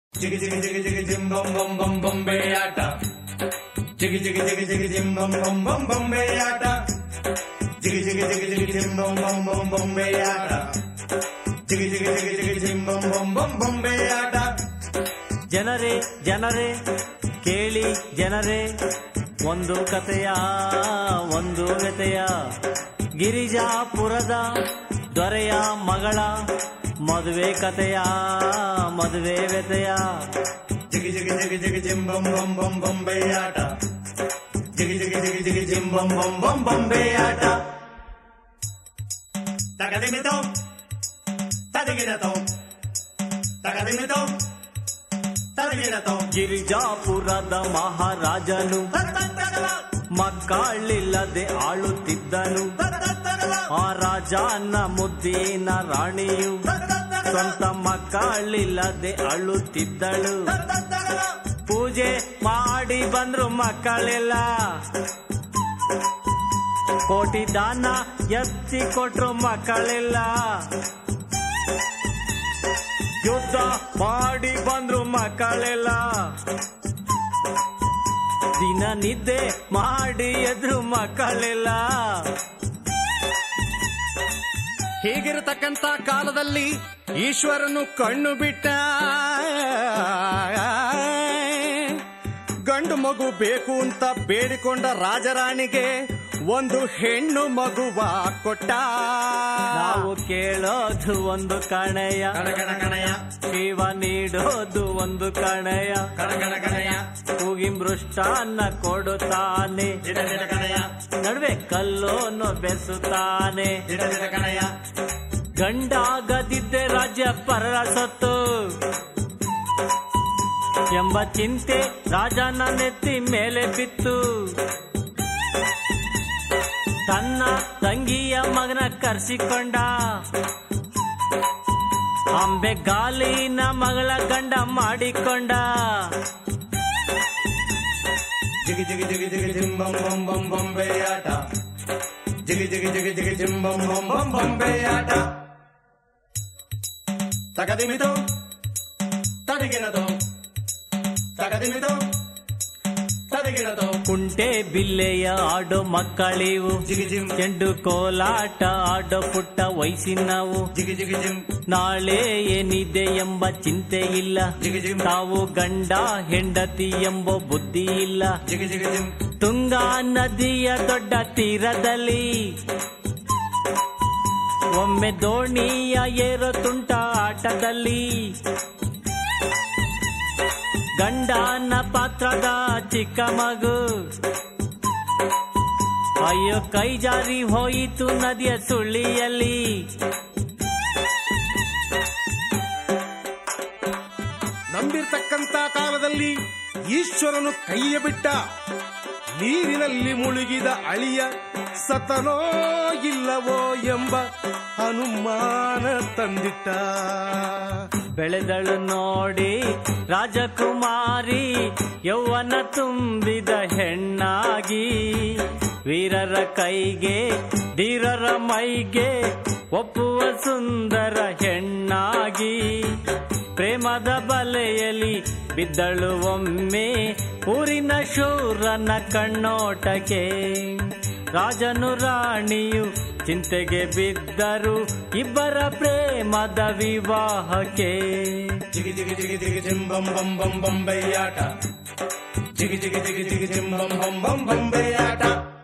ಜಿಗಿ ಜಿಗಿ ಜಿಗಿ ಜಿಗಿ ಜಿಂ ಬಂ ಬಂ ಬಂ ಬೊಂಬೆ ಆಟ ಜಿಗಿ ಜಿಗಿ ಜಿಗಿ ಜಿಗಿ ಜಿಂ ಬಂ ಬಂ ಬಂ ಬೊಂಬೆ ಆಟ ಜಿಗಿ ಜಿಗಿ ಜಿಗಿ ಜಿಗಿ ಜಿಂ ಬಂ ಬಂ ಬಂ ಬೊಂಬೆ ಆಟ ಜಿಗಿ ಜಿಗಿ ಜಿಗಿ ಜಿಗಿ ಜಿಂ ಬಂ ಬಂ ಬಂ ಬೊಂಬೆ ಆಟ ಜನರೇ ಜನರೇ ಕೇಳಿ ಜನರೇ ಒಂದು ಕಥೆಯ ಒಂದು ವ್ಯತೆಯ ಗಿರಿಜಾಪುರದ ದೊರೆಯ ಮಗಳ ಮದುವೆ ಕಥೆಯ ಮದುವೆ ವ್ಯತೆಯ ಜಿಗಿ ಜಿಗಿ ಜಿಗಿ ಜಿಗಿ ಜಿಂ ಬಂ ಬಂ ಬಂ ಬೊಂಬೆ ಆಟ ಜಿಗಿ ಜಿಗಿ ಜಿಗಿ ಜಿಗಿ ಜಿಂ ಬಂ ಬಂ ಬಂ ಬೊಂಬೆ ಆಟ ತಗದಿಮಿತೋ ತದಗಿಡತೋ ತಗದಿಮಿತೋ ತದಗಿಡತೋ ಗಿರಿಜಾಪುರದ ಮಹಾರಾಜನು ಮಕ್ಕಳಿಲ್ಲದೆ ಆಳುತ್ತಿದ್ದನು ಆ ರಾಜನ ಮುದ್ದಿನ ರಾಣಿಯು ಸ್ವಂತ ಮಕ್ಕಳಿಲ್ಲದೆ ಅಳುತ್ತಿದ್ದಳು ಪೂಜೆ ಮಾಡಿ ಬಂದ್ರು ಮಕ್ಕಳಿಲ್ಲ ಕೋಟಿ ದಾನ ಎತ್ತಿ ಕೊಟ್ರು ಮಕ್ಕಳಿಲ್ಲ ಯುದ್ಧ ಮಾಡಿ ಬಂದ್ರು ಮಕ್ಕಳಿಲ್ಲ ದಿನ ನಿದ್ದೆ ಮಾಡಿ ಎದ್ರು ಮಕ್ಕಳಿಲ್ಲ ಹೀಗಿರತಕ್ಕಂತ ಕಾಲದಲ್ಲಿ ಈಶ್ವರನು ಕಣ್ಣು ಬಿಟ್ಟ ಗಂಡು ಮಗು ಬೇಕು ಅಂತ ಬೇಡಿಕೊಂಡ ರಾಜರಾಣಿಗೆ ಒಂದು ಹೆಣ್ಣು ಮಗುವ ಕೊಟ್ಟ ನಾವು ಕೇಳೋದು ಒಂದು ಕಣೆಯ ಕಣಗಣ ಕಣಯ ಶಿವ ನೀಡೋದು ಒಂದು ಕಣೆಯ ಕಣಗಣ ಕಣಯ ಕೂಗಿ ಮೃಷ್ಟಾನ್ನ ಕೊಡುತ್ತಾನೆ ದಿಡ ದಿಡ ಕಣಯ ನಡುವೆ ಕಲ್ಲೋನು ಬೆಸುತ್ತಾನೆ ದಿಡ ದಿಡ ಕಣಯ ಗಂಡಾಗದಿದ್ದೆ ರಾಜ್ಯ ಪರರ ಸೊತ್ತು ಎಂಬ ಚಿಂತೆ ರಾಜನ ನೆತ್ತಿ ಮೇಲೆ ಬಿತ್ತು ತನ್ನ ತಂಗಿಯ ಮಗನ ಕರ್ಸಿಕೊಂಡ ಅಂಬೆ ಗಾಲಿನ ಮಗಳ ಗಂಡ ಮಾಡಿಕೊಂಡ ಜಿಗಿ ಜಿಗಿ ಜಿಗಿ ಜಿಗಿ ಜಿಂ ಬಂ ಬಂ ಬಂ ಬೊಂಬೆ ಆಟ ಜಿಗಿ ಜಿಗಿ ಜಿಗಿ ಜಿಗಿ ಜಿಂ ಬಂ ಬಂ ಬಂ ಬೊಂಬೆ ಆಟ ತಗದಿಮಿತೋ ತದಗಿಡತೋ ತಗದಿಮಿತೋ ತದಗಿಡತೋ ಕುಂಟೆ ಬಿಲ್ಲೆಯ ಆಡೋ ಮಕ್ಕಳಿವು ಜಿಗಿ ಜಿಂ ಚೆಂಡು ಕೋಲಾಟ ಆಡೋ ಪುಟ್ಟ ವಯಸ್ಸಿನವು ಜಿಗಿ ಜಿಗಿ ಜಿಂ ನಾಳೆ ಏನಿದೆ ಎಂಬ ಚಿಂತೆ ಇಲ್ಲ ಜಿಗಿ ಜಿಂ ತಾವು ಗಂಡ ಹೆಂಡತಿ ಎಂಬ ಬುದ್ಧಿ ಇಲ್ಲ ಜಿಗಿ ಜಿಗಿ ಜಿಂ ತುಂಗಾ ನದಿಯ ದೊಡ್ಡ ತೀರದಲ್ಲಿ ಒಮ್ಮೆ ದೋಣಿಯ ಏರೋ ತುಂಟ ಆಟದಲ್ಲಿ ಗಂಡನ ಪಾತ್ರದ ಚಿಕ್ಕ ಮಗು ಅಯ್ಯೋ ಕೈ ಜಾರಿ ಹೋಯಿತು ನದಿಯ ಸುಳ್ಳಿಯಲ್ಲಿ ನಂಬಿರ್ತಕ್ಕಂತ ಕಾಲದಲ್ಲಿ ಈಶ್ವರನು ಕೈಯ ಬಿಟ್ಟ ನೀರಿನಲ್ಲಿ ಮುಳುಗಿದ ಅಳಿಯ ಸತನೋ ಇಲ್ಲವೋ ಎಂಬ ಅನುಮಾನ ತಂದಿಟ್ಟ ಬೆಳೆದಳು ನೋಡಿ ರಾಜಕುಮಾರಿ ಯೌವನ ತುಂಬಿದ ಹೆಣ್ಣಾಗಿ ವೀರರ ಕೈಗೆ ಧೀರರ ಮೈಗೆ ಒಪ್ಪುವ ಸುಂದರ ಹೆಣ್ಣಾಗಿ ಪ್ರೇಮದ ಬಲೆಯಲ್ಲಿ ಬಿದ್ದಳು ಒಮ್ಮೆ ಊರಿನ ಶೂರನ ಕಣ್ಣೋಟಕ್ಕೆ ರಾಜನು ರಾಣಿಯು ಚಿಂತೆಗೆ ಬಿದ್ದರು ಇಬ್ಬರ ಪ್ರೇಮದ ವಿವಾಹಕ್ಕೆ ಜಿಗಿ ಜಿಗಿ ಜಿಗಿ ಜಿಗಿ ಜಿಂ ಬಂ ಬಂ ಬಂ ಬೊಂಬೆ ಆಟ ಜಿಗಿ ಜಿಗಿ ಜಿಗಿ ಜಿಗಿ ಜಿಂ ಬಂ ಬಂ ಬಂ ಬೊಂಬೆ ಆಟ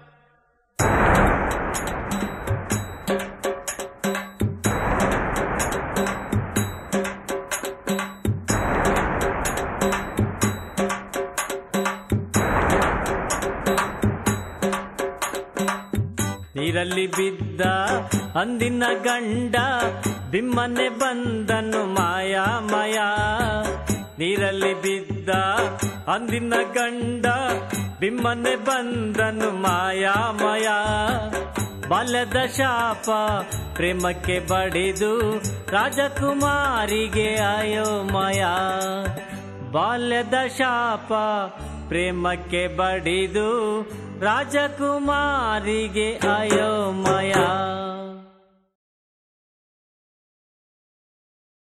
ನೀರಲ್ಲಿ ಬಿದ್ದ ಅಂದಿನ ಗಂಡ ಬಿಮ್ಮನೆ ಬಂದನು ಮಾಯ ಮಾಯ ನೀರಲ್ಲಿ ಬಿದ್ದ ಅಂದಿನ ಗಂಡ ಬಿಮ್ಮನೆ ಬಂದನು ಮಾಯ ಮಾಯ ಬಾಲ್ಯದ ಶಾಪ ಪ್ರೇಮಕ್ಕೆ ಬಡಿದು ರಾಜಕುಮಾರಿಗೆ ಅಯೋಮಯ ಬಾಲ್ಯದ ಶಾಪ ಪ್ರೇಮಕ್ಕೆ ಬಡಿದು ರಾಜಕುಮಾರಿಗೆ ಅಯೋಮಯ